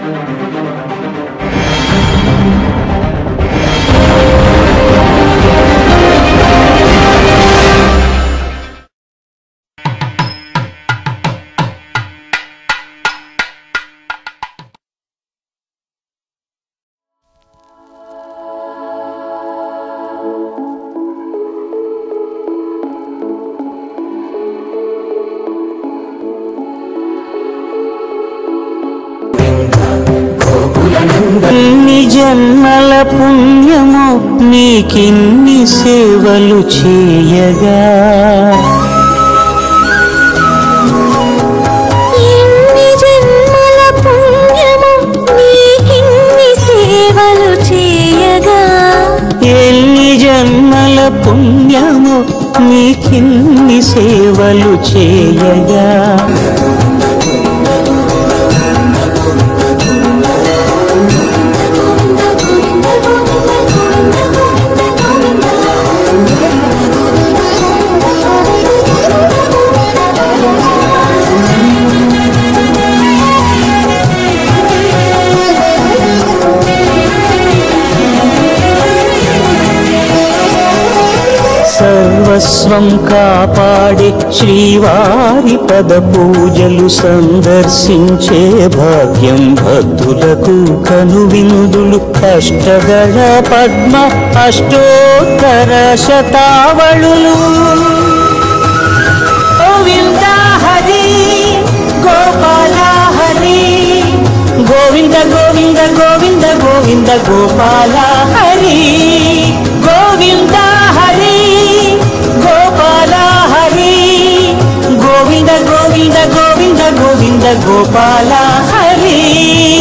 ఇన్ని జన్మల పుణ్యము నీకిన్ని సేవలు చేయగా ఎన్ని జన్మల పుణ్యము నీకిన్ని సేవలు చేయగా ఎన్ని జన్మల పుణ్యము నీకిన్ని సేవలు చేయగా సర్వస్వం కాపాడే శ్రీవారి పద పూజలు సందర్శించే భాగ్యం భక్తులకు కనువినుదులు అష్టగళ పద్మ అష్టోత్తర శతావళులు గోవింద హరి గోపాల హరి గోవింద గోవింద గోవింద గోవింద గోపాల హరి గోవింద హరి గోపాల హరి గోవింద గోవింద గోవింద గోవింద గోపాల హరి